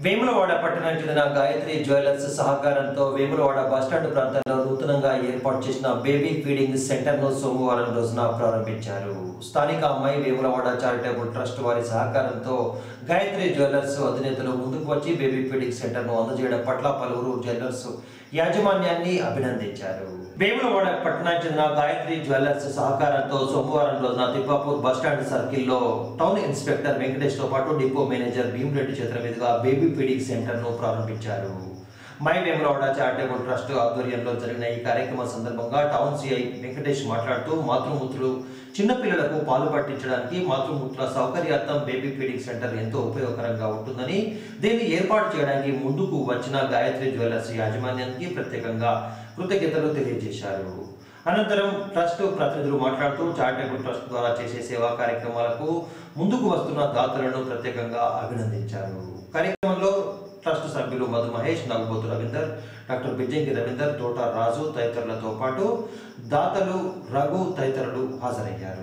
వేములవాడ పట్టణానికి చెందిన గాయత్రి జ్యువెలర్స్ సహకారంతో వేములవాడ బస్టాండ్ ప్రాంతంలో నూతనంగా ఏర్పాటు చేసిన బేబీ ఫీడింగ్ సెంటర్ ను సోమవారం రోజున ప్రారంభించారు స్థానిక అమ్మాయి వేములవాడ చారిటబుల్ ట్రస్ట్ వారి సహకారంతో గాయత్రి జ్యువెలర్స్ అధినేతలు ముందుకు వచ్చి బేబీ ఫీడింగ్ సెంటర్ ను అందజేయడం పట్ల పలువురు జ్యువెలర్స్ యాజమాన్యాన్ని అభినందించారు వేములవాడ పట్టణానికి చెందిన గాయత్రి జ్యువెలర్స్ సహకారంతో సోమవారం రోజున తిప్పాపూర్ బస్టాండ్ సర్కిల్లో టౌన్ ఇన్స్పెక్టర్ వెంకటేష్ తో పాటు డిపో మేనేజర్ భీమరెడ్డి చేతుల మీదుగా బేబీ ఫీడింగ్ సెంటర్ ను ప్రారంభించారు మై వేములవాడ చారిటబుల్ ట్రస్ట్ ఆధ్వర్యంలో జరిగిన ఈ కార్యక్రమం సందర్భంగా టౌన్ సిఐ వెంకటేష్ మాట్లాడుతూ మాతృమూర్తులు చిన్నపిల్లలకు పాలు పట్టించడానికి మాతృమూర్తుల సౌకర్యార్థం బేబీ ఫీడింగ్ సెంటర్ ఎంతో ఉపయోగకరంగా ఉంటుందని దీన్ని ఏర్పాటు చేయడానికి ముందుకు వచ్చిన గాయత్రి జ్యువెలర్స్ యాజమాన్యానికి ప్రత్యేకంగా కృతజ్ఞతలు తెలియజేశారు అనంతరం ట్రస్ట్ ప్రతినిధులు మాట్లాడుతూ చారిటబుల్ ట్రస్ట్ ద్వారా చేసే సేవా కార్యక్రమాలకు ముందుకు వస్తున్న దాతలను ప్రత్యేకంగా అభినందించారు కార్యక్రమంలో ట్రస్ట్ సభ్యులు మధు మహేష్ నగబోతు రవీందర్ డాక్టర్ బిజ్జంకి రవీందర్ తోట రాజు తదితరులతో పాటు దాతలు రఘు తదితరులు హాజరయ్యారు